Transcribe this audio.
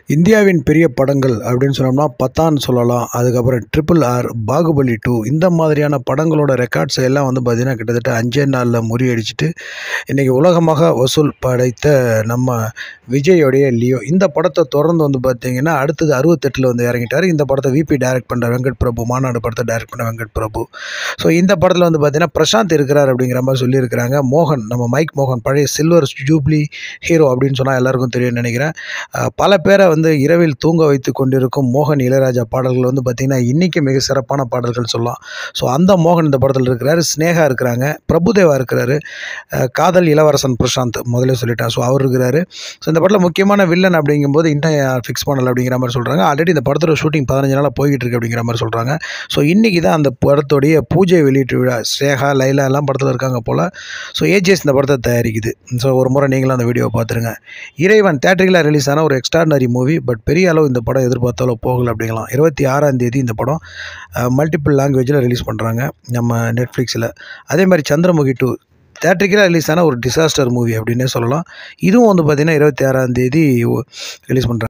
இந்தியாவின் பெரிய படங்கள் அப்படின்னு சொன்னோம்னா பத்தான் சொல்லலாம் அதுக்கப்புறம் ட்ரிபிள் ஆர் பாகுபலி டூ இந்த மாதிரியான படங்களோட ரெக்கார்ட்ஸ் எல்லாம் வந்து பார்த்திங்கன்னா கிட்டத்தட்ட அஞ்சே நாளில் முறியடிச்சிட்டு இன்றைக்கி உலகமாக வசூல் படைத்த நம்ம விஜயோடைய லியோ இந்த படத்தை தொடர்ந்து வந்து பார்த்திங்கன்னா அடுத்தது அறுபத்தெட்டில் வந்து இறங்கிட்டார் இந்த படத்தை விபி டைரக்ட் பண்ணுற வெங்கட் பிரபு மாநாடு படத்தை டைரக்ட் பண்ண வெங்கட் பிரபு ஸோ இந்த படத்தில் வந்து பார்த்திங்கன்னா பிரசாந்த் இருக்கிறார் அப்படிங்கிற மாதிரி சொல்லியிருக்கிறாங்க மோகன் நம்ம மைக் மோகன் பழைய சில்வர் ஜூப்ளி ஹீரோ அப்படின்னு சொன்னால் எல்லாருக்கும் தெரியும்னு நினைக்கிறேன் அஹ் பல பேரை வந்து இரவில் தூங்க வைத்து கொண்டிருக்கும் மோகன் இளையராஜா பாடல்கள் வந்து பார்த்திங்கன்னா இன்றைக்கி மிக சிறப்பான பாடல்கள் சொல்லலாம் ஸோ அந்த மோகன் இந்த படத்தில் இருக்கிறாரு ஸ்னேகா இருக்கிறாங்க பிரபுதேவா இருக்கிறாரு அஹ் காதல் இளவரசன் பிரசாந்த் முதல்ல சொல்லிட்டேன் ஸோ அவர் இருக்கிறாரு ஸோ இந்த படத்தில் முக்கியமான வில்லன் அப்படிங்கும்போது இன்னும் ஃபிக்ஸ் பண்ணல அப்படிங்கிற மாதிரி சொல்கிறாங்க ஆல்ரெடி இந்த படத்தோட ஷூட்டிங் பதினஞ்சு நாளாக போய்கிட்டு இருக்கு அப்படிங்கிற மாதிரி சொல்கிறாங்க ஸோ இன்றைக்கி தான் அந்த படத்தோடைய பூஜை வெளியீட்டு விழா ஸ்னேகா லைலா எல்லாம் படத்தில் இருக்காங்க போல் ஸோ ஏஜிஎஸ் இந்த படத்தை தயாரிக்குது ஸோ ஒரு முறை நீங்களும் அந்த வீடியோவை பார்த்துருங்க இறைவன் தேட்டரில் ரிலீஸ் ஆன ஒரு எக்ஸ்ட்ராடனரி மூவி பட் பெரிய அளவு இந்த படம் எதிர்பார்த்தாலும் போகல அப்படிங்கலாம் இருபத்தி ஆறாம் தேதி இந்த படம் மல்டிபிள் லாங்குவேஜில் ரிலீஸ் பண்ணுறாங்க நம்ம நெட்ஃப்ளிக்ஸில் அதே மாதிரி சந்திரமுகி டூ தேட்டரிக்கலாக ரிலீஸ் ஆன ஒரு டிசாஸ்டர் மூவி அப்படின்னே சொல்லலாம் இதுவும் வந்து பார்த்திங்கன்னா இருபத்தி ஆறாம் தேதி ரிலீஸ் பண்ணுறாங்க